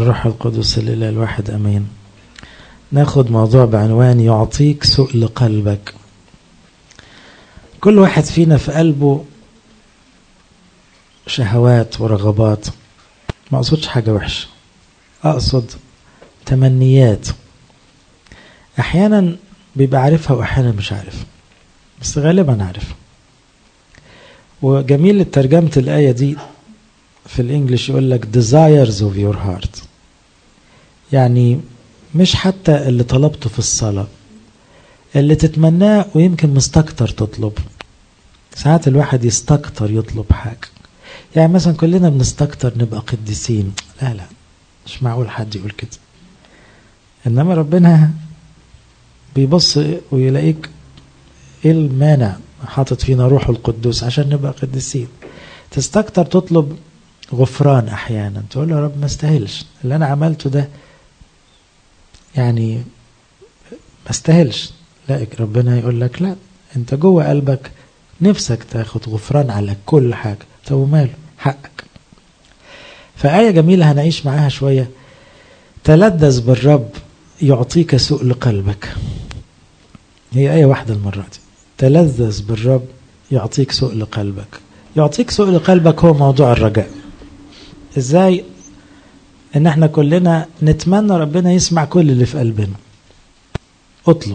الروح القدس الإله الواحد أمين ناخد موضوع بعنوان يعطيك سؤل قلبك كل واحد فينا في قلبه شهوات ورغبات ما أقصدش حاجة وحشة أقصد تمنيات أحيانا بيبقى عارفها وأحيانا مش عارفها بس غالبا عارفها وجميل ترجمة الآية دي في الإنجليش يقول لك desires of your heart يعني مش حتى اللي طلبته في الصلاة اللي تتمناه ويمكن مستكتر تطلب ساعات الواحد يستكتر يطلب حاجة يعني مثلا كلنا بنستكتر نبقى قديسين لا لا مش معقول حد يقول كده إنما ربنا بيبص ويلاقيك ايه المانع حاطط فينا روح القدوس عشان نبقى قديسين تستكتر تطلب غفران احيانا تقول له يا رب ما استاهلش اللي انا عملته ده يعني ما استاهلش لا ربنا يقول لك لا انت جوه قلبك نفسك تاخد غفران على كل حاجه طب وماله حقك فآية جميلة هنعيش معاها شوية تلذذ بالرب يعطيك سؤل قلبك هي آية واحدة المرة دي تلذذ بالرب يعطيك سؤل قلبك يعطيك سؤل قلبك هو موضوع الرجاء ازاي ان احنا كلنا نتمنى ربنا يسمع كل اللي في قلبنا اطلب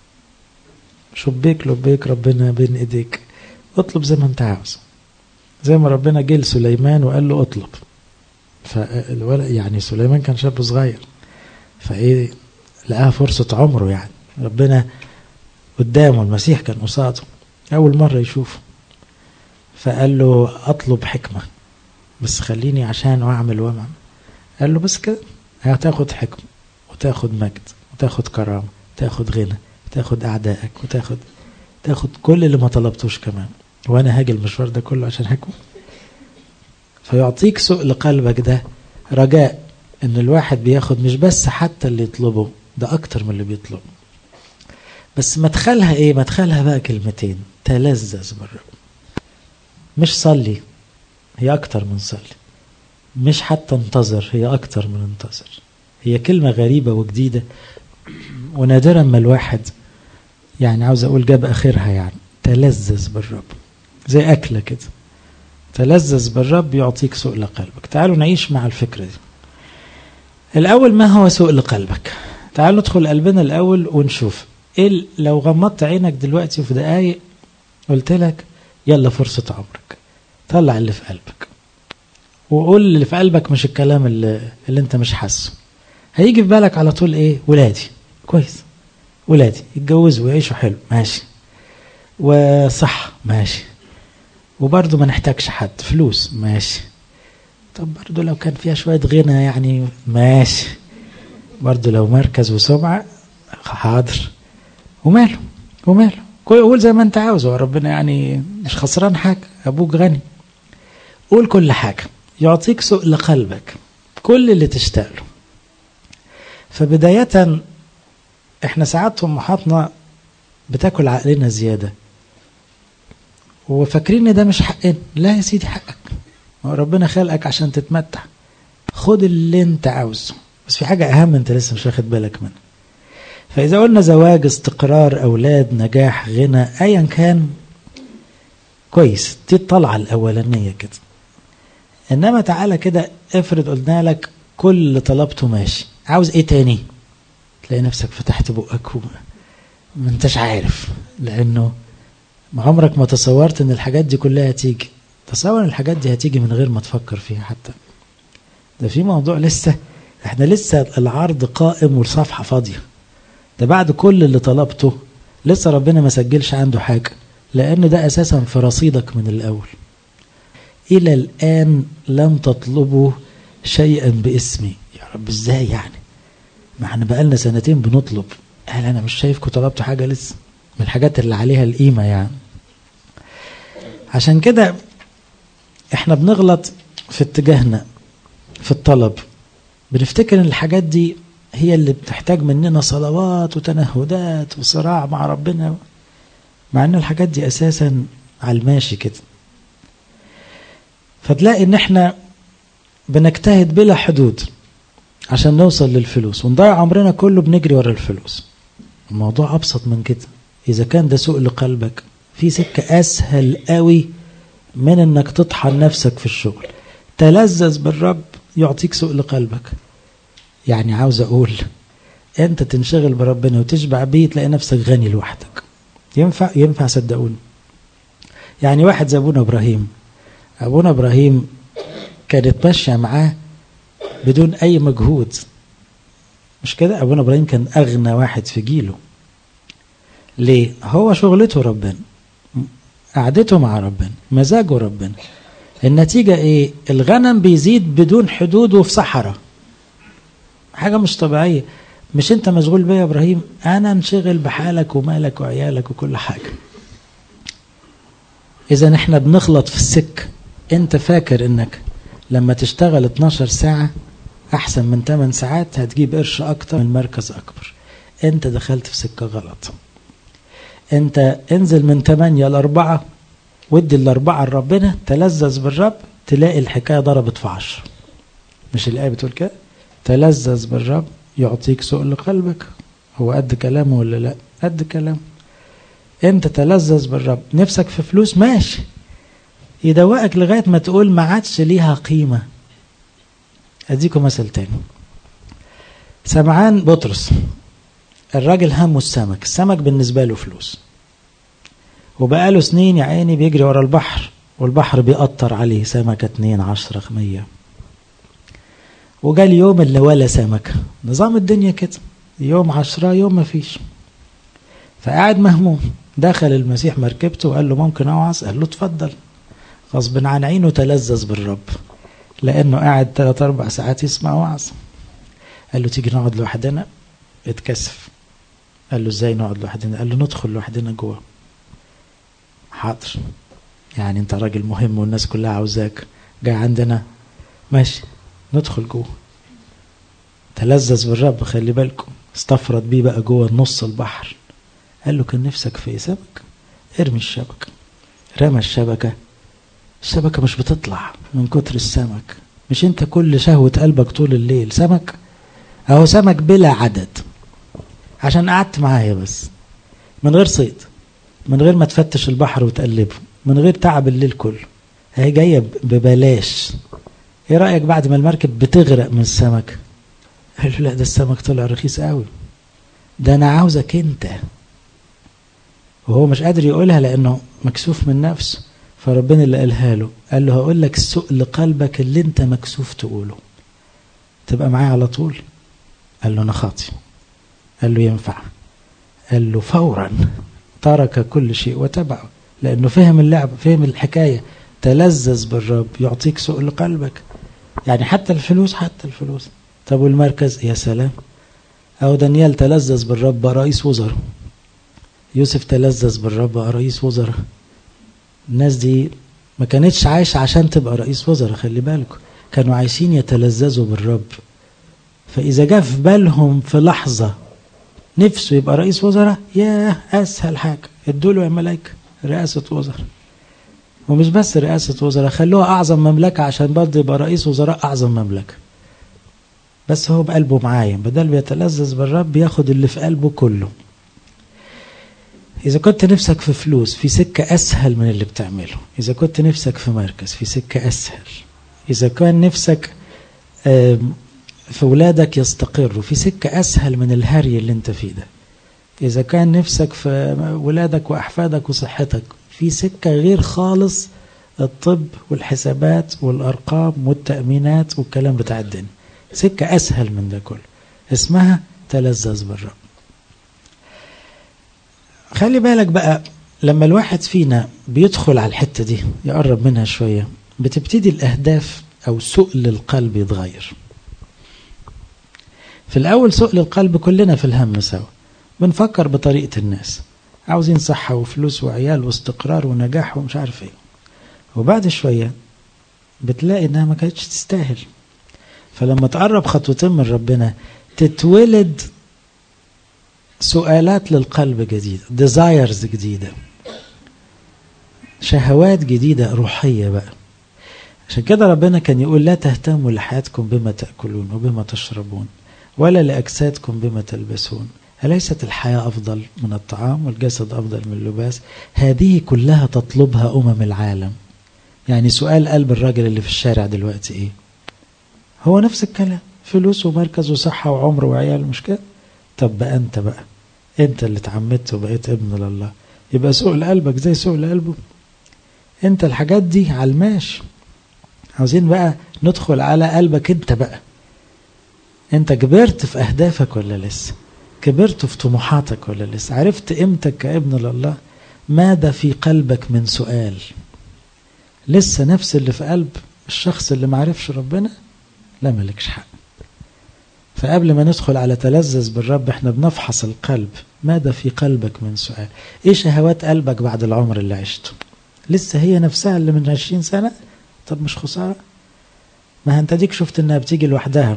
شبيك لبيك ربنا بين ايديك اطلب زي ما انت عاوز زي ما ربنا جه لسليمان وقال له اطلب فالولد يعني سليمان كان شاب صغير فايه لقاها فرصة عمره يعني ربنا قدامه المسيح كان قصاده أول مرة يشوفه فقال له أطلب حكمة بس خليني عشان وأعمل وأعمل قال له بس كده هتاخد حكمة وتاخد مجد وتاخد كرامة وتاخد غنى وتاخد أعدائك وتاخد تاخد كل اللي ما طلبتوش كمان وأنا هاجي المشوار ده كله عشان حكمة فيعطيك سؤل قلبك ده رجاء ان الواحد بياخد مش بس حتى اللي يطلبه ده اكتر من اللي بيطلبه بس مدخلها ايه مدخلها بقى كلمتين تلذذ بالرب مش صلي هي اكتر من صلي مش حتى انتظر هي اكتر من انتظر هي كلمة غريبة وجديدة ونادرا ما الواحد يعني عاوز اقول جاب اخرها يعني تلذذ بالرب زي اكلة كده تلذذ بالرب يعطيك سؤل قلبك تعالوا نعيش مع الفكرة دي الأول ما هو سؤل قلبك تعالوا ندخل قلبنا الأول ونشوف إيه لو غمضت عينك دلوقتي في دقايق قلت لك يلا فرصة عمرك طلع اللي في قلبك وقول اللي في قلبك مش الكلام اللي, اللي انت مش حاسه هيجي في بالك على طول ايه ولادي كويس ولادي يتجوزوا ويعيشوا حلو ماشي وصح ماشي وبرضه ما نحتاجش حد فلوس ماشي طب برضه لو كان فيها شوية غنى يعني ماشي برضه لو مركز وسمعة حاضر وماله وماله قول زي ما انت عاوز ربنا يعني مش خسران حاجة أبوك غني قول كل حاجة يعطيك سؤل قلبك كل اللي تشتاق له فبداية احنا ساعات طموحاتنا بتاكل عقلنا زيادة وفاكرين ان ده مش حقنا لا يا سيدي حقك ربنا خلقك عشان تتمتع خد اللي انت عاوزه بس في حاجة أهم انت لسه مش واخد بالك منها فإذا قلنا زواج استقرار أولاد نجاح غنى أيا كان كويس دي الطلعة الأولانية كده إنما تعالى كده افرض قلنا لك كل اللي طلبته ماشي عاوز ايه تاني تلاقي نفسك فتحت بقك وما انتش عارف لأنه عمرك ما تصورت ان الحاجات دي كلها هتيجي تصور الحاجات دي هتيجي من غير ما تفكر فيها حتى ده في موضوع لسه احنا لسه العرض قائم والصفحة فاضية ده بعد كل اللي طلبته لسه ربنا ما سجلش عنده حاجة لأن ده أساسا في رصيدك من الأول إلى الآن لم تطلبوا شيئا باسمي يا رب ازاي يعني ما احنا بقالنا سنتين بنطلب قال أنا مش شايفكم طلبتوا حاجة لسه من الحاجات اللي عليها القيمة يعني عشان كده احنا بنغلط في اتجاهنا في الطلب بنفتكر ان الحاجات دي هي اللي بتحتاج مننا صلوات وتنهدات وصراع مع ربنا مع ان الحاجات دي اساسا على الماشي كده فتلاقي ان احنا بنجتهد بلا حدود عشان نوصل للفلوس ونضيع عمرنا كله بنجري ورا الفلوس الموضوع أبسط من كده إذا كان ده سوء لقلبك في سكة أسهل قوي من إنك تطحن نفسك في الشغل تلذذ بالرب يعطيك سوء لقلبك يعني عاوز أقول أنت تنشغل بربنا وتشبع بيه تلاقي نفسك غني لوحدك ينفع ينفع صدقوني يعني واحد زي أبونا إبراهيم أبونا إبراهيم كانت ماشية معاه بدون أي مجهود مش كده أبونا إبراهيم كان أغنى واحد في جيله ليه هو شغلته ربنا قعدته مع ربنا مزاجه ربنا النتيجة ايه الغنم بيزيد بدون حدود وفي صحراء حاجة مش طبيعية مش انت مشغول بيا يا ابراهيم انا انشغل بحالك ومالك وعيالك وكل حاجة اذا احنا بنخلط في السك انت فاكر انك لما تشتغل 12 ساعة احسن من 8 ساعات هتجيب قرش اكتر من مركز اكبر انت دخلت في سكة غلط انت انزل من 8 ل 4 ودي الأربعة لربنا تلذذ بالرب تلاقي الحكاية ضربت في عشر مش الآية بتقول كده تلذذ بالرب يعطيك سؤل لقلبك هو قد كلامه ولا لا قد كلامه انت تلذذ بالرب نفسك في فلوس ماشي يدوقك لغاية ما تقول ما عادش ليها قيمة أديكم مثل تاني سمعان بطرس الراجل همه السمك السمك بالنسبة له فلوس وبقاله سنين يا عيني بيجري ورا البحر والبحر بيقطر عليه سمكة اتنين عشرة مية وجا اليوم اللي ولا سمكة نظام الدنيا كده يوم عشرة يوم ما فيش فقاعد مهموم دخل المسيح مركبته وقال له ممكن اوعظ قال له اتفضل غصب عن عينه تلذذ بالرب لانه قاعد ثلاث اربع ساعات يسمع وعظ قال له تيجي نقعد لوحدنا اتكسف قال له ازاي نقعد لوحدنا قال له ندخل لوحدنا جوه حاضر يعني انت راجل مهم والناس كلها عاوزاك جاي عندنا ماشي ندخل جوه تلذذ بالرب خلي بالكم استفرد بيه بقى جوه نص البحر قال له كان نفسك في سمك ارمي الشبكة رمى الشبكة الشبكة مش بتطلع من كتر السمك مش انت كل شهوة قلبك طول الليل سمك اهو سمك بلا عدد عشان قعدت معايا بس من غير صيد من غير ما تفتش البحر وتقلبه من غير تعب الليل كله هي جاية ببلاش ايه رأيك بعد ما المركب بتغرق من السمك قال له لا ده السمك طلع رخيص قوي ده انا عاوزك انت وهو مش قادر يقولها لانه مكسوف من نفسه فربنا اللي قالها له قال له هقول لك السوق لقلبك اللي انت مكسوف تقوله تبقى معايا على طول قال له انا خاطي قال له ينفع قال له فورا ترك كل شيء وتبعه لأنه فهم اللعبة فهم الحكاية تلذذ بالرب يعطيك سوء لقلبك يعني حتى الفلوس حتى الفلوس طب والمركز يا سلام أو دانيال تلذذ بالرب بقى رئيس وزراء يوسف تلذذ بالرب بقى رئيس وزراء الناس دي ما كانتش عايشة عشان تبقى رئيس وزراء خلي بالكم كانوا عايشين يتلذذوا بالرب فإذا جاء في بالهم في لحظة نفسه يبقى رئيس وزراء ياه اسهل حاجه ادوا له يا ملائكه رئاسه وزراء ومش بس رئاسه وزراء خلوها اعظم مملكه عشان برضه يبقى رئيس وزراء اعظم مملكه بس هو بقلبه معايا بدل بيتلذذ بالرب بياخد اللي في قلبه كله إذا كنت نفسك في فلوس في سكة أسهل من اللي بتعمله إذا كنت نفسك في مركز في سكة أسهل إذا كان نفسك في ولادك يستقروا في سكة أسهل من الهري اللي انت فيه ده إذا كان نفسك في ولادك وأحفادك وصحتك في سكة غير خالص الطب والحسابات والأرقام والتأمينات والكلام بتاع الدنيا سكة أسهل من ده كله اسمها تلذذ بالرب خلي بالك بقى لما الواحد فينا بيدخل على الحتة دي يقرب منها شوية بتبتدي الأهداف أو سؤل القلب يتغير في الأول سؤل القلب كلنا في الهم سوا بنفكر بطريقة الناس عاوزين صحة وفلوس وعيال واستقرار ونجاح ومش عارف ايه وبعد شوية بتلاقي انها ما كانتش تستاهل فلما تقرب خطوتين من ربنا تتولد سؤالات للقلب جديدة ديزايرز جديدة شهوات جديدة روحية بقى عشان كده ربنا كان يقول لا تهتموا لحياتكم بما تأكلون وبما تشربون ولا لأجسادكم بما تلبسون أليست الحياة أفضل من الطعام والجسد أفضل من اللباس هذه كلها تطلبها أمم العالم يعني سؤال قلب الراجل اللي في الشارع دلوقتي إيه هو نفس الكلام فلوس ومركز وصحة وعمر وعيال مش كده طب بقى أنت بقى أنت اللي اتعمدت وبقيت ابن لله يبقى سوق لقلبك زي سوق لقلبه أنت الحاجات دي على الماشي عاوزين بقى ندخل على قلبك أنت بقى أنت كبرت في أهدافك ولا لسه كبرت في طموحاتك ولا لسه عرفت قيمتك كابن لله ماذا في قلبك من سؤال لسه نفس اللي في قلب الشخص اللي معرفش ربنا لا ملكش حق فقبل ما ندخل على تلذذ بالرب احنا بنفحص القلب ماذا في قلبك من سؤال ايه شهوات قلبك بعد العمر اللي عشته لسه هي نفسها اللي من عشرين سنة طب مش خسارة ما انت ديك شفت انها بتيجي لوحدها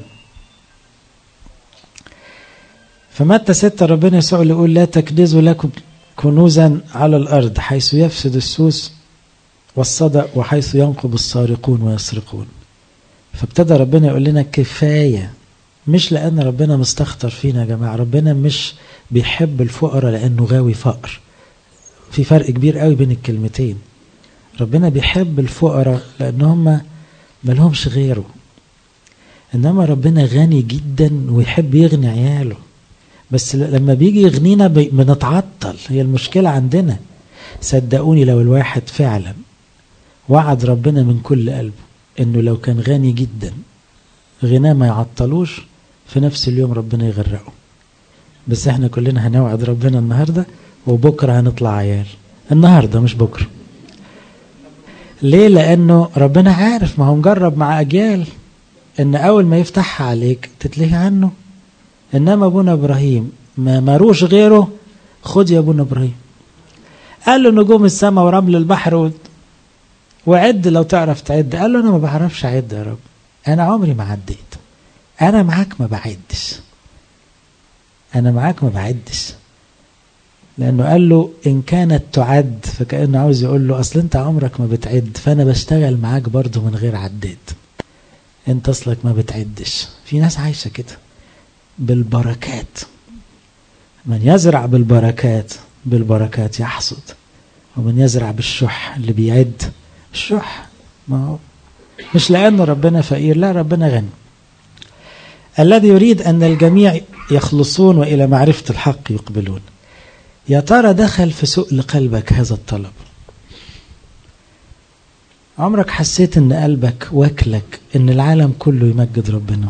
فمتى ستة ربنا يسوع يقول لا تكنزوا لكم كنوزا على الأرض حيث يفسد السوس والصدأ وحيث ينقب السارقون ويسرقون فابتدى ربنا يقول لنا كفاية مش لأن ربنا مستخطر فينا يا جماعة ربنا مش بيحب الفقراء لأنه غاوي فقر في فرق كبير قوي بين الكلمتين ربنا بيحب الفقراء لأن هم ملهمش غيره إنما ربنا غني جدا ويحب يغني عياله بس لما بيجي يغنينا بنتعطل هي المشكلة عندنا صدقوني لو الواحد فعلا وعد ربنا من كل قلبه انه لو كان غني جدا غناه ما يعطلوش في نفس اليوم ربنا يغرقه بس احنا كلنا هنوعد ربنا النهارده وبكره هنطلع عيال النهارده مش بكره ليه لانه ربنا عارف ما هو مجرب مع اجيال ان اول ما يفتحها عليك تتلهي عنه انما ابونا ابراهيم ما ماروش غيره خد يا ابونا ابراهيم قال له نجوم السماء ورمل البحر و... وعد لو تعرف تعد قال له انا ما بعرفش اعد يا رب انا عمري ما عديت انا معاك ما بعدش انا معاك ما بعدش لانه قال له ان كانت تعد فكانه عاوز يقول له اصل انت عمرك ما بتعد فانا بشتغل معاك برضه من غير عداد انت اصلك ما بتعدش في ناس عايشه كده بالبركات من يزرع بالبركات بالبركات يحصد ومن يزرع بالشح اللي بيعد الشح ما هو مش لأن ربنا فقير لا ربنا غني الذي يريد أن الجميع يخلصون وإلى معرفة الحق يقبلون يا ترى دخل في سؤل قلبك هذا الطلب عمرك حسيت ان قلبك واكلك ان العالم كله يمجد ربنا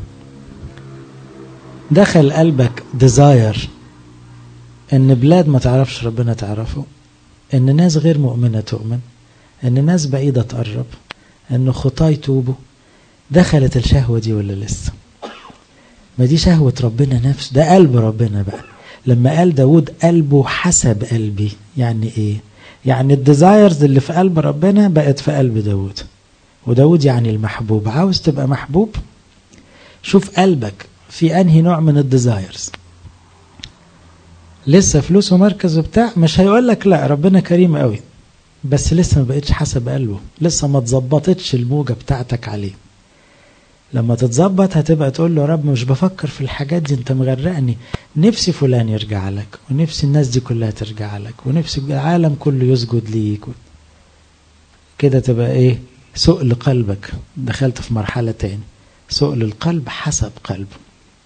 دخل قلبك ديزاير ان بلاد ما تعرفش ربنا تعرفه ان ناس غير مؤمنة تؤمن ان ناس بعيدة تقرب ان خطاة يتوبوا دخلت الشهوة دي ولا لسه ما دي شهوة ربنا نفسه ده قلب ربنا بقى لما قال داود قلبه حسب قلبي يعني ايه يعني الديزايرز اللي في قلب ربنا بقت في قلب داود وداود يعني المحبوب عاوز تبقى محبوب شوف قلبك في انهي نوع من الديزايرز لسه فلوس ومركز وبتاع مش هيقول لك لا ربنا كريم قوي بس لسه ما بقتش حسب قلبه لسه ما تظبطتش الموجه بتاعتك عليه لما تتظبط هتبقى تقول له يا رب مش بفكر في الحاجات دي انت مغرقني نفسي فلان يرجع لك ونفسي الناس دي كلها ترجع لك ونفسي العالم كله يسجد ليك كده تبقى ايه سؤل قلبك دخلت في مرحلة تاني سؤل القلب حسب قلبه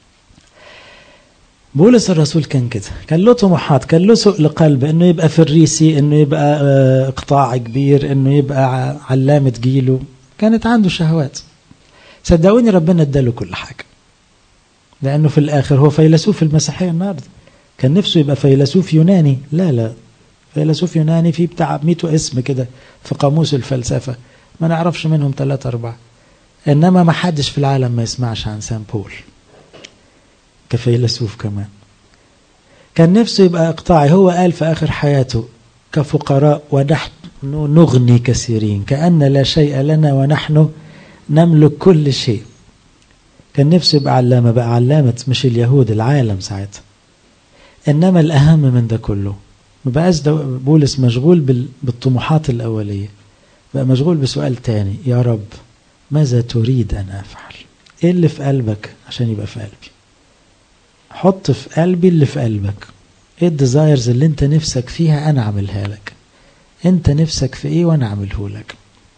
بولس الرسول كان كده كان له طموحات كان له سؤل قلب انه يبقى فريسي انه يبقى اقطاع كبير انه يبقى علامة جيله كانت عنده شهوات صدقوني ربنا اداله كل حاجة لأنه في الآخر هو فيلسوف المسيحية النهاردة كان نفسه يبقى فيلسوف يوناني لا لا فيلسوف يوناني في بتاع 100 اسم كده في قاموس الفلسفة ما نعرفش منهم ثلاثة أربعة إنما ما حدش في العالم ما يسمعش عن سان بول كفيلسوف كمان كان نفسه يبقى إقطاعي هو قال في آخر حياته كفقراء ونحن نغني كثيرين كأن لا شيء لنا ونحن نملك كل شيء كان نفسه يبقى علامة بقى علامة مش اليهود العالم ساعتها إنما الأهم من ده كله ما بقاش بولس مشغول بالطموحات الأولية بقى مشغول بسؤال تاني يا رب ماذا تريد أن أفعل إيه اللي في قلبك عشان يبقى في قلبي حط في قلبي اللي في قلبك ايه الديزايرز اللي انت نفسك فيها انا اعملها لك انت نفسك في ايه وانا اعمله لك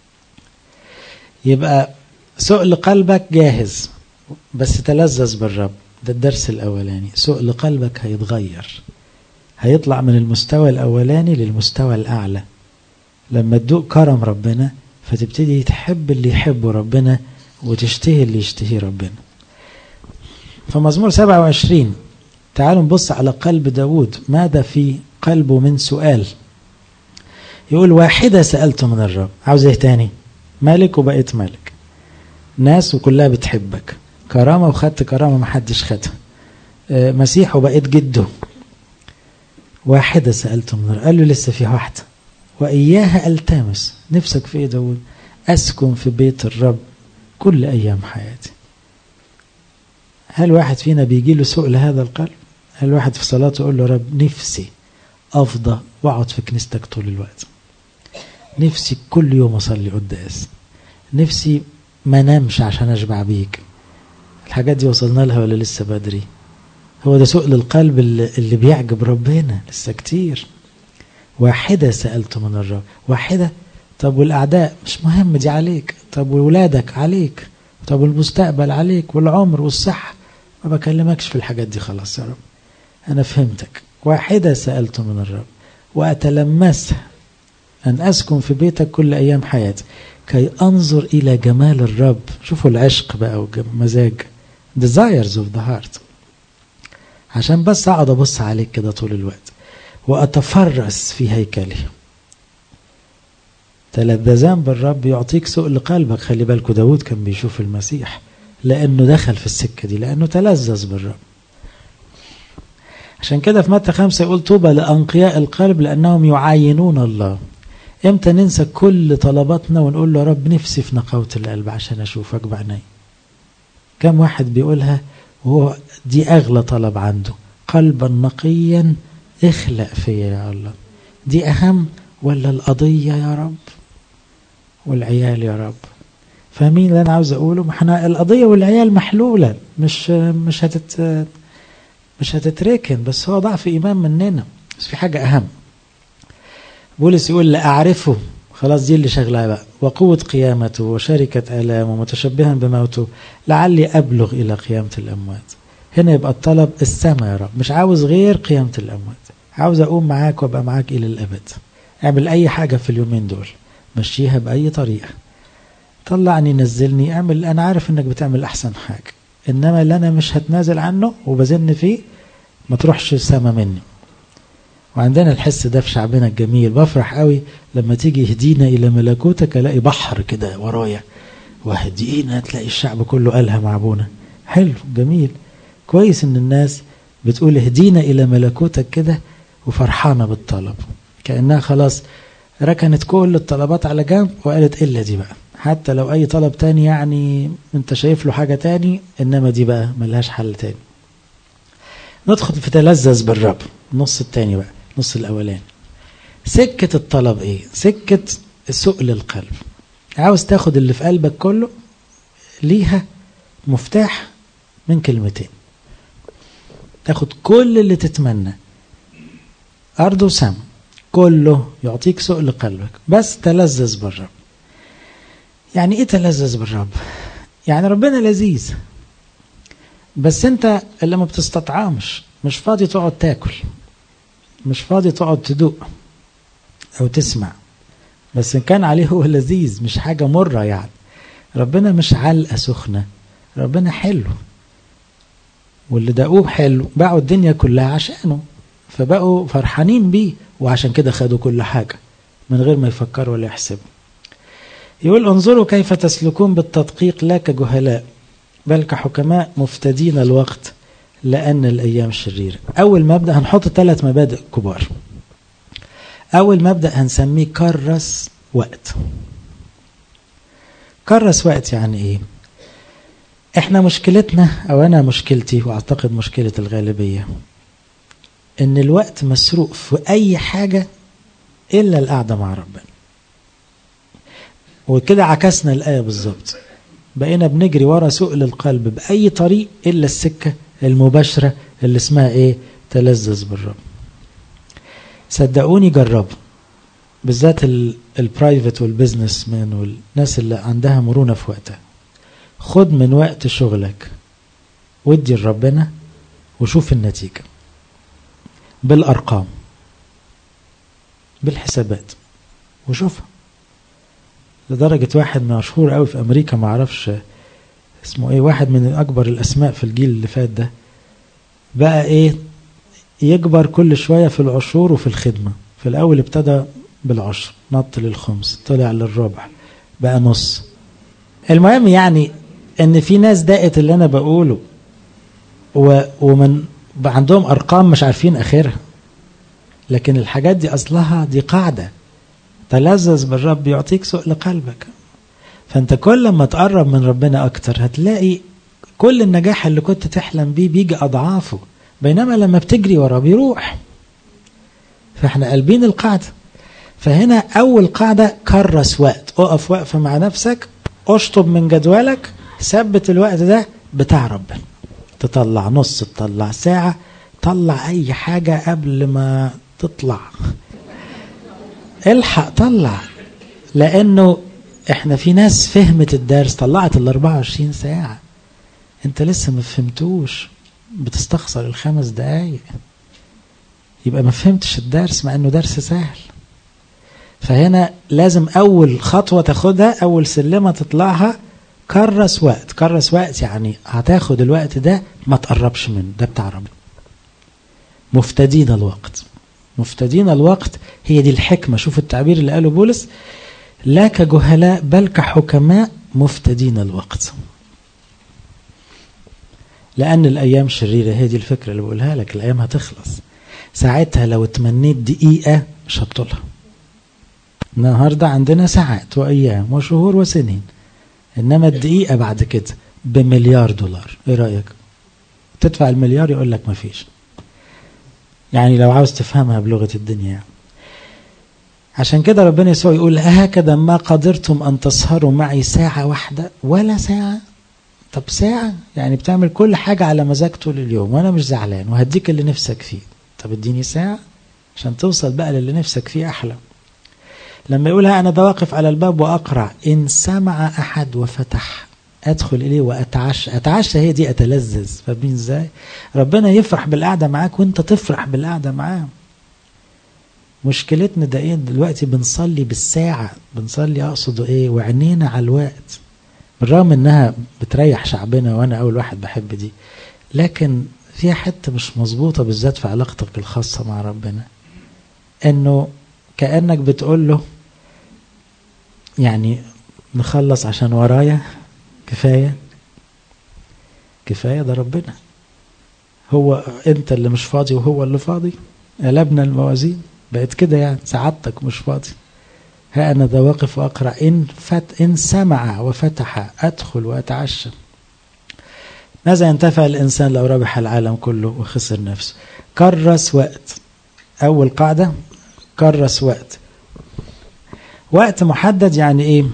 يبقى سؤل قلبك جاهز بس تلذذ بالرب ده الدرس الاولاني سؤل قلبك هيتغير هيطلع من المستوى الاولاني للمستوى الاعلى لما تدوق كرم ربنا فتبتدي تحب اللي يحبه ربنا وتشتهي اللي يشتهي ربنا فمزمور 27 تعالوا نبص على قلب داود ماذا في قلبه من سؤال يقول واحدة سألت من الرب عاوز ايه تاني ملك وبقيت ملك ناس وكلها بتحبك كرامة وخدت كرامة محدش خدها مسيح وبقيت جده واحدة سألت من الرب قال له لسه في واحدة وإياها ألتمس نفسك في ايه داود أسكن في بيت الرب كل أيام حياتي هل واحد فينا بيجي له سؤل هذا القلب هل واحد في صلاته يقول له رب نفسي أفضى وأقعد في كنيستك طول الوقت نفسي كل يوم أصلي قداس نفسي ما نامش عشان أشبع بيك الحاجات دي وصلنا لها ولا لسه بدري هو ده سؤل القلب اللي, اللي بيعجب ربنا لسه كتير واحدة سألت من الرب واحدة طب والأعداء مش مهم دي عليك طب وولادك عليك طب والمستقبل عليك والعمر والصحة ما بكلمكش في الحاجات دي خلاص يا رب أنا فهمتك واحدة سألت من الرب وأتلمسها أن أسكن في بيتك كل أيام حياتي كي أنظر إلى جمال الرب شوفوا العشق بقى والمزاج desires of the heart عشان بس أقعد أبص عليك كده طول الوقت وأتفرس في هيكله تلذذان بالرب يعطيك سؤل قلبك خلي بالكوا داود كان بيشوف المسيح لأنه دخل في السكة دي لأنه تلذذ بالرب عشان كده في متى خمسة يقول طوبى لأنقياء القلب لأنهم يعاينون الله امتى ننسى كل طلباتنا ونقول له يا رب نفسي في نقاوة القلب عشان أشوفك بعيني كم واحد بيقولها وهو دي أغلى طلب عنده قلبا نقيا اخلق فيا يا الله دي أهم ولا القضية يا رب والعيال يا رب فاهمين اللي أنا عاوز أقوله احنا القضية والعيال محلولة مش مش هتت مش هتتركن بس هو ضعف إيمان مننا بس في حاجة أهم بولس يقول لا أعرفه خلاص دي اللي شغلها بقى وقوة قيامته وشركة آلامه متشبها بموته لعلي أبلغ إلى قيامة الأموات هنا يبقى الطلب السماء يا رب مش عاوز غير قيامة الأموات عاوز أقوم معاك وأبقى معاك إلى الأبد اعمل أي حاجة في اليومين دول مشيها بأي طريقة طلعني نزلني اعمل أنا عارف إنك بتعمل أحسن حاجة إنما اللي أنا مش هتنازل عنه وبزن فيه ما تروحش السما مني وعندنا الحس ده في شعبنا الجميل بفرح قوي لما تيجي يهدينا إلى ملكوتك ألاقي بحر كده ورايا وهدينا تلاقي الشعب كله قالها مع أبونا حلو جميل كويس إن الناس بتقول اهدينا إلى ملكوتك كده وفرحانة بالطلب كأنها خلاص ركنت كل الطلبات على جنب وقالت إلا دي بقى حتى لو أي طلب تاني يعني أنت شايف له حاجة تاني إنما دي بقى ملهاش حل تاني ندخل في تلذذ بالرب النص التاني بقى النص الأولاني سكة الطلب إيه سكة سؤل القلب عاوز تاخد اللي في قلبك كله ليها مفتاح من كلمتين تاخد كل اللي تتمنى أرض وسم كله يعطيك سؤل قلبك بس تلذذ بالرب يعني ايه تلذذ بالرب يعني ربنا لذيذ بس انت اللي ما بتستطعمش مش فاضي تقعد تاكل مش فاضي تقعد تدوق او تسمع بس ان كان عليه هو لذيذ مش حاجة مرة يعني ربنا مش علقة سخنة ربنا حلو واللي دقوه حلو باعوا الدنيا كلها عشانه فبقوا فرحانين بيه وعشان كده خدوا كل حاجة من غير ما يفكروا ولا يحسبوا يقول انظروا كيف تسلكون بالتدقيق لا كجهلاء بل كحكماء مفتدين الوقت لأن الأيام شريرة أول مبدأ هنحط ثلاث مبادئ كبار أول مبدأ هنسميه كرس وقت كرس وقت يعني إيه إحنا مشكلتنا أو أنا مشكلتي وأعتقد مشكلة الغالبية إن الوقت مسروق في أي حاجة إلا القعدة مع ربنا وكده عكسنا الآية بالظبط بقينا بنجري ورا سؤل القلب بأي طريق إلا السكة المباشرة اللي اسمها إيه تلذذ بالرب صدقوني جربوا بالذات البرايفت والبزنس مان والناس اللي عندها مرونة في وقتها خد من وقت شغلك ودي لربنا وشوف النتيجة بالأرقام بالحسابات وشوفها لدرجة واحد مشهور قوي في أمريكا معرفش اسمه ايه واحد من أكبر الأسماء في الجيل اللي فات ده بقى ايه يكبر كل شوية في العشور وفي الخدمة في الأول ابتدى بالعشر نط للخمس طلع للربع بقى نص المهم يعني ان في ناس دقت اللي انا بقوله و ومن عندهم ارقام مش عارفين اخرها لكن الحاجات دي اصلها دي قاعده تلذذ بالرب يعطيك سؤل قلبك فانت كل ما تقرب من ربنا اكتر هتلاقي كل النجاح اللي كنت تحلم بيه بيجي اضعافه بينما لما بتجري وراه بيروح فاحنا قلبين القاعده فهنا اول قاعده كرس وقت اقف وقفه مع نفسك اشطب من جدولك ثبت الوقت ده بتاع ربنا تطلع نص تطلع ساعة طلع أي حاجة قبل ما تطلع الحق طلع لأنه احنا في ناس فهمت الدرس طلعت ال 24 ساعة انت لسه ما فهمتوش بتستخسر الخمس دقايق يبقى ما فهمتش الدرس مع انه درس سهل فهنا لازم اول خطوة تاخدها اول سلمة تطلعها كرس وقت كرس وقت يعني هتاخد الوقت ده ما تقربش منه ده بتاع ربنا مفتدين الوقت مفتدين الوقت هي دي الحكمة شوف التعبير اللي قاله بولس لا كجهلاء بل كحكماء مفتدين الوقت لأن الأيام شريرة هي دي الفكرة اللي بقولها لك الأيام هتخلص ساعتها لو تمنيت دقيقة مش هتطولها النهاردة عندنا ساعات وأيام وشهور وسنين إنما الدقيقة بعد كده بمليار دولار إيه رأيك تدفع المليار يقول لك مفيش يعني لو عاوز تفهمها بلغة الدنيا يعني. عشان كده ربنا يسوع يقول هكذا ما قدرتم أن تسهروا معي ساعة واحدة ولا ساعة طب ساعة يعني بتعمل كل حاجة على مزاج طول اليوم وأنا مش زعلان وهديك اللي نفسك فيه طب اديني ساعة عشان توصل بقى للي نفسك فيه أحلى لما يقولها أنا بواقف على الباب وأقرع إن سمع أحد وفتح أدخل إليه وأتعشى أتعشى هي دي أتلذذ فاهمين إزاي ربنا يفرح بالقعدة معاك وأنت تفرح بالقعدة معاه مشكلتنا ده ايه دلوقتي بنصلي بالساعة بنصلي اقصد ايه وعينينا على الوقت بالرغم انها بتريح شعبنا وانا اول واحد بحب دي لكن فيها حتة مش مظبوطة بالذات في علاقتك الخاصة مع ربنا انه كأنك بتقول له يعني نخلص عشان ورايا كفاية كفاية ده ربنا هو انت اللي مش فاضي وهو اللي فاضي قلبنا الموازين بقت كده يعني سعادتك مش فاضي ها أنا ذا واقف وأقرأ إن, فت إن سمع وفتح أدخل وأتعشى ماذا ينتفع الإنسان لو ربح العالم كله وخسر نفسه كرس وقت أول قاعدة كرس وقت وقت محدد يعني إيه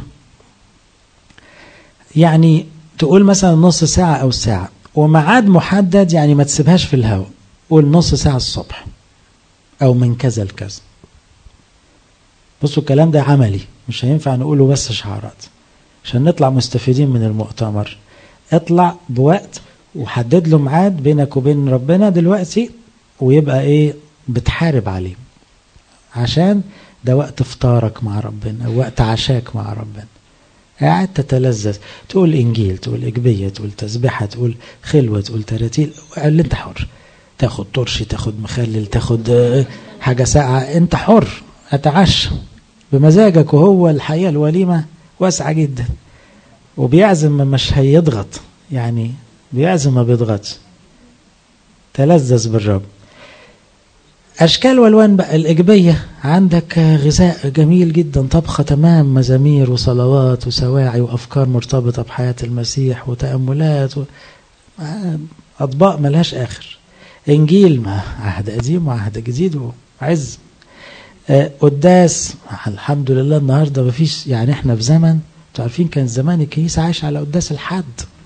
يعني تقول مثلا نص ساعة أو ساعة وميعاد محدد يعني ما تسيبهاش في الهواء قول نص ساعة الصبح أو من كذا لكذا بصوا الكلام ده عملي مش هينفع نقوله بس شعارات عشان نطلع مستفيدين من المؤتمر اطلع بوقت وحدد له ميعاد بينك وبين ربنا دلوقتي ويبقى ايه بتحارب عليه عشان ده وقت فطارك مع ربنا وقت عشاك مع ربنا قاعد تتلذذ تقول انجيل تقول اجبيه تقول تسبحه تقول خلوه تقول تراتيل اللي انت حر تاخد طرشي تاخد مخلل تاخد حاجة ساقعة انت حر اتعشى بمزاجك وهو الحقيقة الوليمة واسعة جدا وبيعزم مش هيضغط يعني بيعزم ما بيضغطش تلذذ بالرب أشكال والوان بقى الإيجابية عندك غذاء جميل جدا طبخة تمام مزامير وصلوات وسواعي وأفكار مرتبطة بحياة المسيح وتأملات و... أطباق ملهاش آخر انجيل ما عهد قديم وعهد جديد وعز آه قداس الحمد لله النهارده مفيش يعني احنا في زمن انتوا عارفين كان زمان الكنيسة عايشة على قداس الحد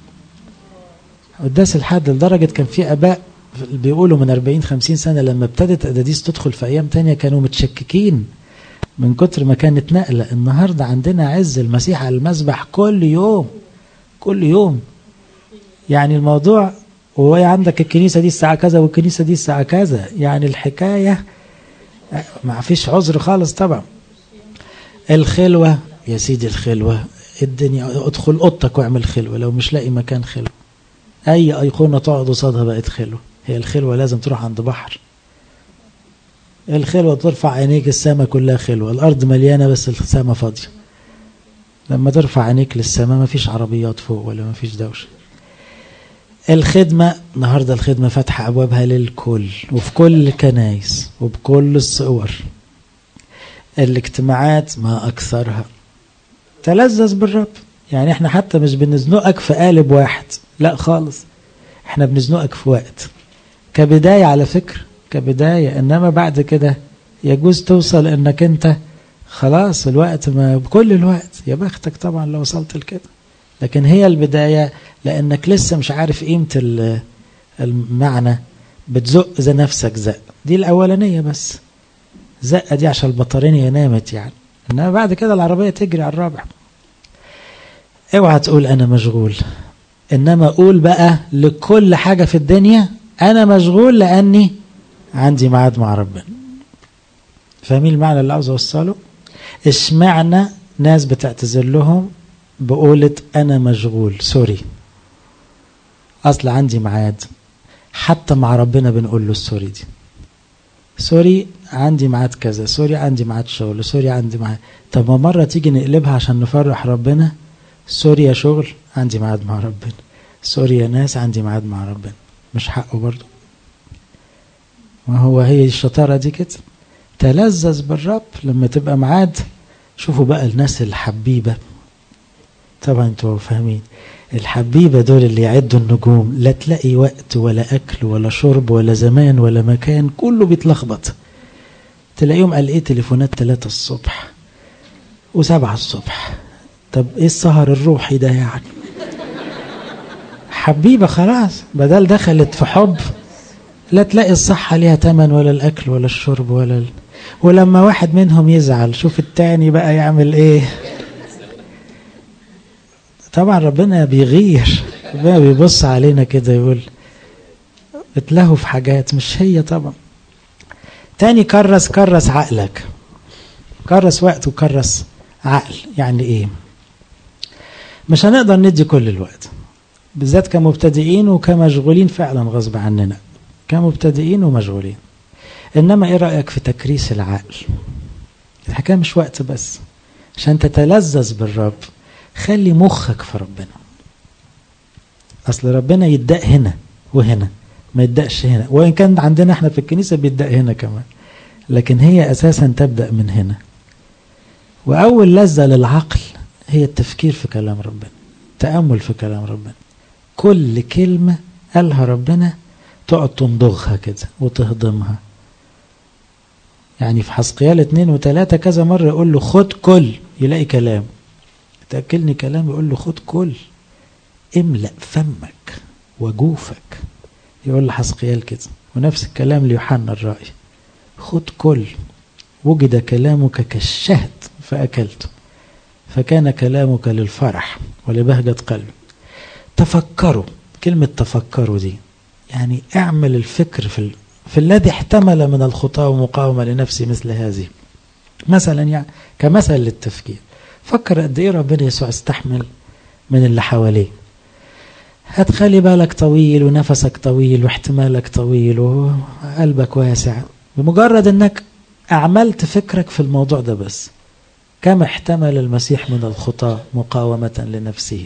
قداس الحد لدرجة كان في آباء بيقولوا من 40 50 سنة لما ابتدت أداديس تدخل في أيام تانية كانوا متشككين من كتر ما كانت نقلة النهاردة عندنا عز المسيح على المسبح كل يوم كل يوم يعني الموضوع وهو عندك الكنيسة دي الساعة كذا والكنيسة دي الساعة كذا يعني الحكاية ما فيش عذر خالص طبعا الخلوة يا سيدي الخلوة الدنيا ادخل اوضتك واعمل خلوة لو مش لاقي مكان خلوة اي ايقونة تقعد قصادها بقت خلوة هي الخلوة لازم تروح عند بحر الخلوة ترفع عينيك السماء كلها خلوة الارض مليانة بس السماء فاضية لما ترفع عينيك للسماء ما فيش عربيات فوق ولا ما فيش دوشة الخدمة النهاردة الخدمة فاتحة أبوابها للكل وفي كل الكنايس وبكل الصور الاجتماعات ما أكثرها تلذذ بالرب يعني احنا حتى مش بنزنقك في قالب واحد لا خالص احنا بنزنقك في وقت كبداية على فكرة كبداية انما بعد كده يجوز توصل انك انت خلاص الوقت ما بكل الوقت يا بختك طبعا لو وصلت لكده لكن هي البداية لأنك لسه مش عارف قيمة المعنى بتزق زي نفسك زق دي الأولانية بس زقة دي عشان البطارية نامت يعني إنما بعد كده العربية تجري على الرابع اوعى تقول أنا مشغول إنما قول بقى لكل حاجة في الدنيا أنا مشغول لأني عندي ميعاد مع ربنا فاهمين المعنى اللي عاوز أوصله؟ اشمعنى ناس بتعتذر لهم بقولة أنا مشغول سوري أصل عندي ميعاد حتى مع ربنا بنقول له السوري دي سوري عندي ميعاد كذا سوري عندي ميعاد شغل سوري عندي ميعاد طب ما مرة تيجي نقلبها عشان نفرح ربنا سوري يا شغل عندي ميعاد مع ربنا سوري يا ناس عندي ميعاد مع ربنا مش حقه برضه ما هو هي الشطارة دي كده تلذذ بالرب لما تبقى ميعاد شوفوا بقى الناس الحبيبة طبعا انتوا فاهمين الحبيبة دول اللي يعدوا النجوم لا تلاقي وقت ولا أكل ولا شرب ولا زمان ولا مكان كله بيتلخبط تلاقيهم قال ايه تليفونات ثلاثة الصبح وسبعة الصبح طب ايه السهر الروحي ده يعني حبيبة خلاص بدل دخلت في حب لا تلاقي الصحة ليها تمن ولا الأكل ولا الشرب ولا ال... ولما واحد منهم يزعل شوف التاني بقى يعمل ايه طبعا ربنا بيغير ربنا بيبص علينا كده يقول اتلهوا في حاجات مش هي طبعا تاني كرس كرس عقلك كرس وقت وكرس عقل يعني ايه مش هنقدر ندي كل الوقت بالذات كمبتدئين وكمشغولين فعلا غصب عننا كمبتدئين ومشغولين انما ايه رايك في تكريس العقل الحكايه مش وقت بس عشان تتلذذ بالرب خلي مخك في ربنا اصل ربنا يدق هنا وهنا ما يدقش هنا وان كان عندنا احنا في الكنيسه بيدق هنا كمان لكن هي اساسا تبدا من هنا واول لذه للعقل هي التفكير في كلام ربنا تامل في كلام ربنا كل كلمه قالها ربنا تقعد تمضغها كده وتهضمها يعني في حسقيال اتنين وتلاتة كذا مرة يقول له خد كل يلاقي كلام تأكلني كلام يقول له خد كل املأ فمك وجوفك يقول لحسقيال كده ونفس الكلام ليوحنا الرأي خد كل وجد كلامك كالشهد فأكلته فكان كلامك للفرح ولبهجة قلب تفكروا كلمة تفكروا دي يعني اعمل الفكر في ال... في الذي احتمل من الخطى ومقاومة لنفسه مثل هذه مثلا يعني كمثل للتفكير فكر قد ايه ربنا يسوع استحمل من اللي حواليه هتخلي بالك طويل ونفسك طويل واحتمالك طويل وقلبك واسع بمجرد انك اعملت فكرك في الموضوع ده بس كم احتمل المسيح من الخطى مقاومة لنفسه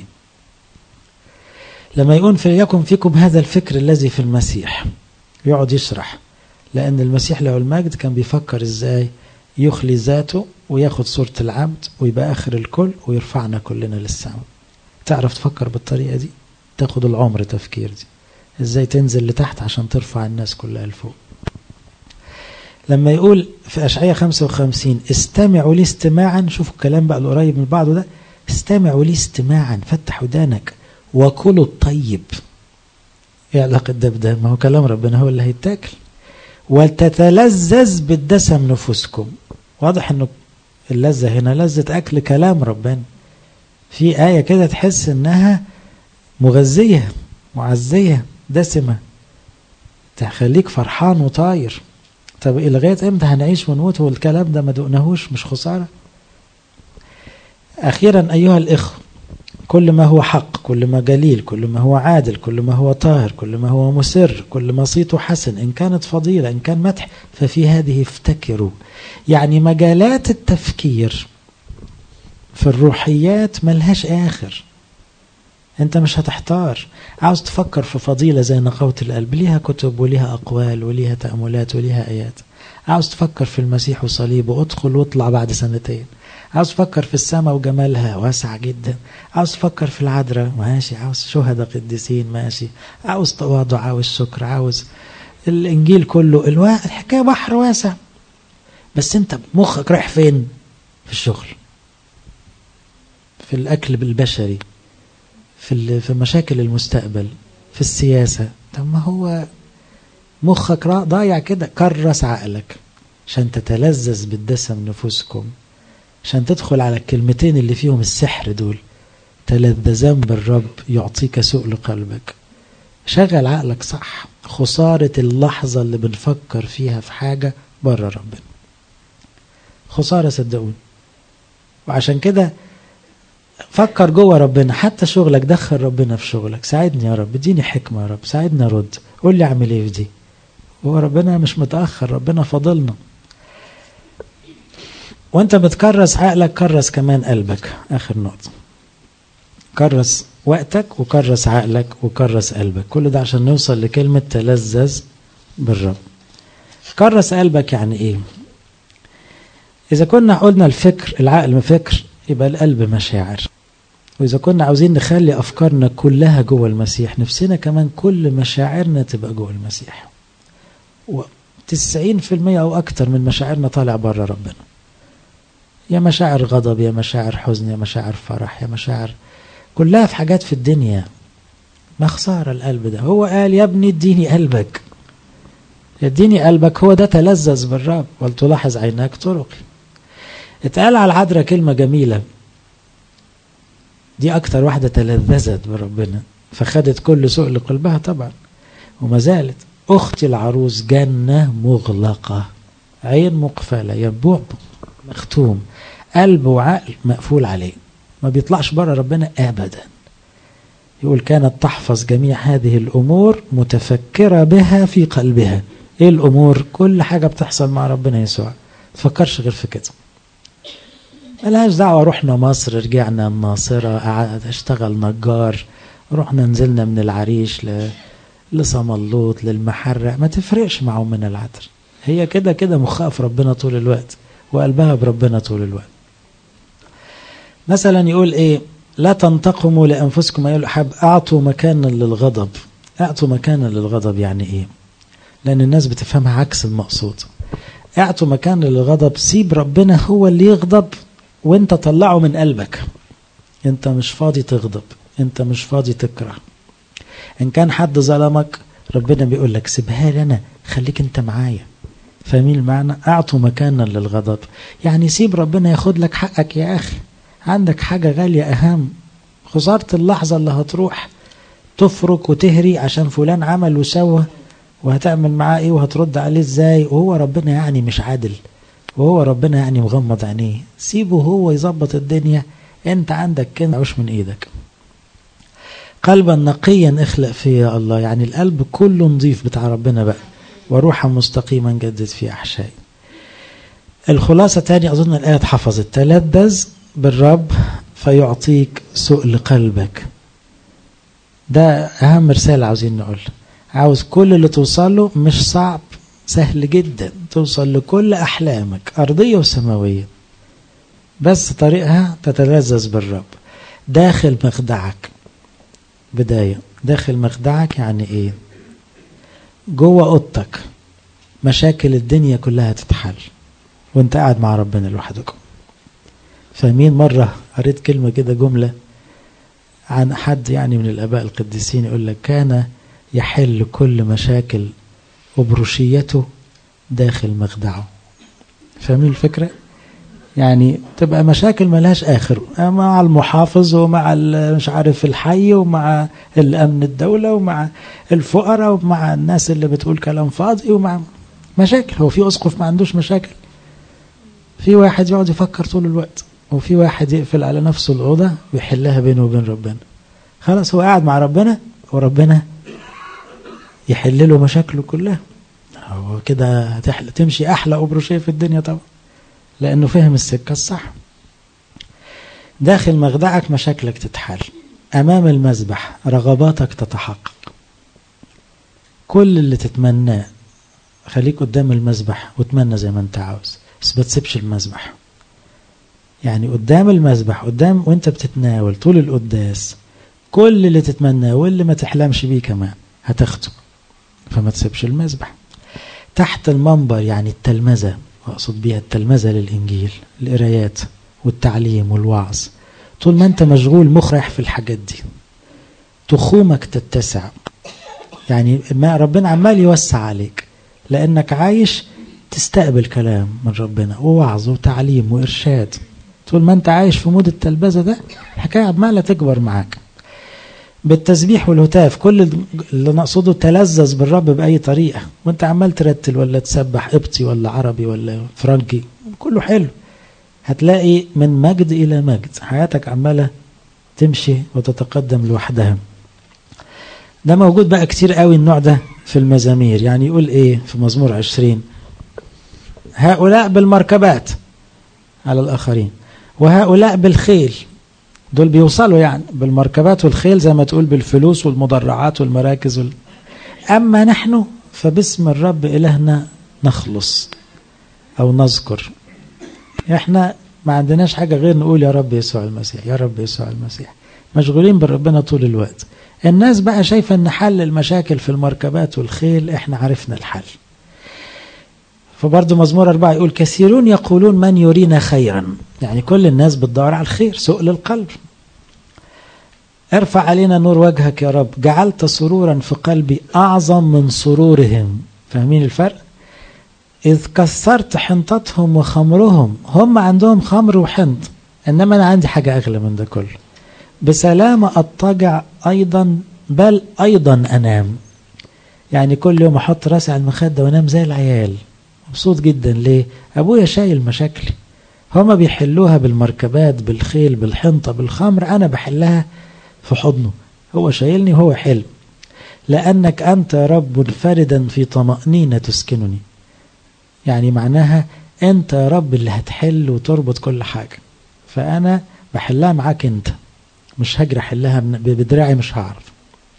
لما يقول فليكن فيكم هذا الفكر الذي في المسيح يقعد يشرح لأن المسيح له المجد كان بيفكر ازاي يخلي ذاته وياخد صورة العبد ويبقى آخر الكل ويرفعنا كلنا للسماء تعرف تفكر بالطريقة دي تاخد العمر تفكير دي ازاي تنزل لتحت عشان ترفع الناس كلها لفوق لما يقول في أشعية 55 استمعوا لي استماعا شوفوا الكلام بقى القريب من بعضه ده استمعوا لي استماعا فتح ودانك وكلوا الطيب ايه علاقة ده بده ما هو كلام ربنا هو اللي هيتاكل وتتلذذ بالدسم نفوسكم واضح انه اللذة هنا لذة اكل كلام ربنا في آية كده تحس انها مغذية معزية دسمة تخليك فرحان وطاير طب لغاية امتى هنعيش ونموت والكلام ده ما دقناهوش مش خسارة أخيرا أيها الإخوة كل ما هو حق كل ما جليل كل ما هو عادل كل ما هو طاهر كل ما هو مسر كل ما صيته حسن إن كانت فضيلة إن كان مدح ففي هذه افتكروا يعني مجالات التفكير في الروحيات ملهاش آخر انت مش هتحتار عاوز تفكر في فضيلة زي نقاوة القلب ليها كتب وليها أقوال وليها تأملات وليها آيات عاوز تفكر في المسيح وصليبه ادخل واطلع بعد سنتين عاوز تفكر في السماء وجمالها واسع جدا عاوز تفكر في العذراء ماشي عاوز شهداء قديسين ماشي عاوز تواضع عاوز شكر عاوز الانجيل كله الوا... الحكايه بحر واسع بس انت مخك رايح فين في الشغل في الاكل بالبشري في في مشاكل المستقبل في السياسه طب ما هو مخك ضايع كده كرس عقلك عشان تتلذذ بالدسم نفوسكم عشان تدخل على الكلمتين اللي فيهم السحر دول تلذذان بالرب يعطيك سؤل قلبك شغل عقلك صح خسارة اللحظة اللي بنفكر فيها في حاجة بره ربنا خسارة صدقوني وعشان كده فكر جوه ربنا حتى شغلك دخل ربنا في شغلك ساعدني يا رب اديني حكمة يا رب ساعدني ارد قول لي اعمل ايه في دي هو ربنا مش متأخر ربنا فضلنا وانت بتكرس عقلك كرس كمان قلبك اخر نقطة كرس وقتك وكرس عقلك وكرس قلبك كل ده عشان نوصل لكلمة تلذذ بالرب كرس قلبك يعني ايه اذا كنا قلنا الفكر العقل فكر يبقى القلب مشاعر واذا كنا عاوزين نخلي افكارنا كلها جوه المسيح نفسنا كمان كل مشاعرنا تبقى جوه المسيح و90% او اكتر من مشاعرنا طالع بره ربنا يا مشاعر غضب يا مشاعر حزن يا مشاعر فرح يا مشاعر كلها في حاجات في الدنيا ما خسارة القلب ده هو قال يا ابني اديني قلبك اديني قلبك هو ده تلذذ بالرب ولتلاحظ عيناك طرقي اتقال على العذراء كلمة جميلة دي أكتر واحدة تلذذت بربنا فخدت كل سوء لقلبها طبعا وما زالت أختي العروس جنة مغلقة عين مقفلة ينبوع مختوم قلب وعقل مقفول عليه ما بيطلعش بره ربنا أبدا يقول كانت تحفظ جميع هذه الأمور متفكرة بها في قلبها إيه الأمور كل حاجة بتحصل مع ربنا يسوع تفكرش غير في كده ملهاش دعوة رحنا مصر رجعنا الناصرة قعدت اشتغل نجار رحنا نزلنا من العريش ل... لصملوط للمحرق ما تفرقش معه من العطر هي كده كده مخها في ربنا طول الوقت وقلبها بربنا طول الوقت مثلا يقول ايه لا تنتقموا لانفسكم ايها الاحب اعطوا مكانا للغضب اعطوا مكانا للغضب يعني ايه لان الناس بتفهمها عكس المقصود اعطوا مكان للغضب سيب ربنا هو اللي يغضب وانت طلعه من قلبك انت مش فاضي تغضب انت مش فاضي تكره ان كان حد ظلمك ربنا بيقول لك سيبها لي انا خليك انت معايا فاهمين المعنى اعطوا مكانا للغضب يعني سيب ربنا ياخد لك حقك يا اخي عندك حاجة غالية اهم خسارة اللحظة اللي هتروح تفرك وتهري عشان فلان عمل وسوى وهتعمل معاه ايه وهترد عليه ازاي وهو ربنا يعني مش عادل وهو ربنا يعني مغمض عينيه سيبه هو يظبط الدنيا انت عندك كده عوش من ايدك قلبا نقيا اخلق فيه يا الله يعني القلب كله نظيف بتاع ربنا بقى وروحا مستقيما جدد في احشائي الخلاصة تاني أظن الآية اتحفظت تلذذ بالرب فيعطيك سؤل قلبك ده أهم رسالة عاوزين نقول عاوز كل اللي توصل له مش صعب سهل جدا توصل لكل أحلامك أرضية وسماوية بس طريقها تتلذذ بالرب داخل مخدعك بداية داخل مخدعك يعني إيه جوه أوضتك مشاكل الدنيا كلها تتحل وانت قاعد مع ربنا لوحدكم فاهمين مرة قريت كلمة كده جملة عن حد يعني من الآباء القديسين يقول لك كان يحل كل مشاكل أبروشيته داخل مخدعه فاهمين الفكرة؟ يعني تبقى مشاكل ملهاش آخر مع المحافظ ومع مش عارف الحي ومع الأمن الدولة ومع الفقراء ومع الناس اللي بتقول كلام فاضي ومع مشاكل هو في أسقف ما عندوش مشاكل في واحد يقعد يفكر طول الوقت وفي واحد يقفل على نفسه الأوضة ويحلها بينه وبين ربنا خلاص هو قاعد مع ربنا وربنا يحل له مشاكله كلها هو كده هتحل تمشي أحلى أبروشية في الدنيا طبعا لأنه فهم السكة الصح داخل مخدعك مشاكلك تتحل أمام المذبح رغباتك تتحقق كل اللي تتمناه خليك قدام المذبح وتمنى زي ما انت عاوز بس ما تسيبش المذبح يعني قدام المذبح قدام وانت بتتناول طول القداس كل اللي تتمناه واللي ما تحلمش بيه كمان هتاخده فما تسيبش المذبح تحت المنبر يعني التلمذة واقصد بيها التلمذة للإنجيل القرايات والتعليم والوعظ طول ما انت مشغول مخرح في الحاجات دي تخومك تتسع يعني ما ربنا عمال يوسع عليك لأنك عايش تستقبل كلام من ربنا ووعظ وتعليم وإرشاد طول ما انت عايش في مود التلبذة ده الحكاية عمالة تكبر معاك بالتسبيح والهتاف كل اللي نقصده تلذذ بالرب بأي طريقة وانت عمال ترتل ولا تسبح قبطي ولا عربي ولا فرنكي كله حلو هتلاقي من مجد إلى مجد حياتك عمالة تمشي وتتقدم لوحدها ده موجود بقى كتير قوي النوع ده في المزامير يعني يقول ايه في مزمور عشرين هؤلاء بالمركبات على الآخرين وهؤلاء بالخيل دول بيوصلوا يعني بالمركبات والخيل زي ما تقول بالفلوس والمدرعات والمراكز وال... أما نحن فباسم الرب إلهنا نخلص أو نذكر احنا ما عندناش حاجة غير نقول يا رب يسوع المسيح يا رب يسوع المسيح مشغولين بربنا طول الوقت الناس بقى شايفة ان حل المشاكل في المركبات والخيل احنا عرفنا الحل فبرضه مزمور أربعة يقول كثيرون يقولون من يرينا خيرا يعني كل الناس بتدور على الخير سؤل القلب ارفع علينا نور وجهك يا رب جعلت سرورا في قلبي أعظم من سرورهم فاهمين الفرق إذ كثرت حنطتهم وخمرهم هم عندهم خمر وحنط إنما أنا عندي حاجة أغلى من ده كله بسلامة أضطجع أيضا بل أيضا أنام يعني كل يوم أحط راسي على المخدة وأنام زي العيال مبسوط جدا ليه أبويا شايل مشاكلي هما بيحلوها بالمركبات بالخيل بالحنطة بالخمر أنا بحلها في حضنه هو شايلني هو حلم لأنك أنت رب منفردا في طمأنينة تسكنني يعني معناها أنت يا رب اللي هتحل وتربط كل حاجة فأنا بحلها معاك أنت مش هجري أحلها بدراعي مش هعرف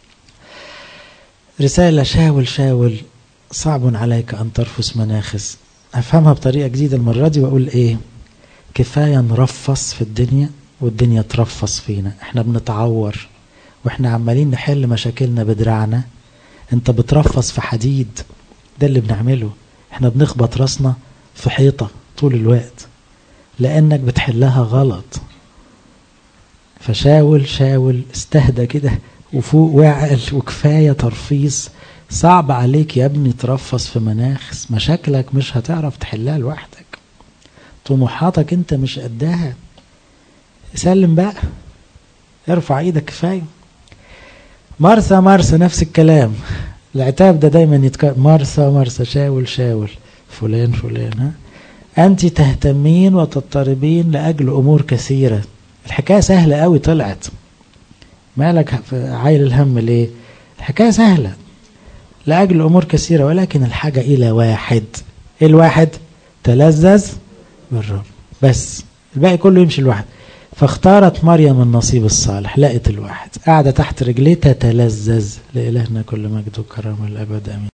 رسالة شاول شاول صعب عليك أن ترفس مناخس أفهمها بطريقة جديدة المرة دي وأقول إيه كفاية نرفص في الدنيا والدنيا ترفص فينا احنا بنتعور واحنا عمالين نحل مشاكلنا بدراعنا انت بترفص في حديد ده اللي بنعمله احنا بنخبط راسنا في حيطة طول الوقت لانك بتحلها غلط فشاول شاول استهدى كده وفوق وعقل وكفاية ترفيص صعب عليك يا ابني ترفص في مناخس مشاكلك مش هتعرف تحلها لوحدك طموحاتك انت مش قدها سلم بقى ارفع ايدك كفايه مرسى مرسى نفس الكلام العتاب ده دايما يتكرر مرسى مرسى شاول شاول فلان فلان ها انت تهتمين وتضطربين لاجل امور كثيره الحكايه سهله قوي طلعت مالك عايل الهم ليه الحكايه سهله لاجل امور كثيره ولكن الحاجه الى واحد ايه الواحد تلذذ بالرب بس الباقي كله يمشي لوحده فاختارت مريم النصيب الصالح لقت الواحد قاعدة تحت رجليه تتلذذ لإلهنا كل مجد وكرم الأبد أمين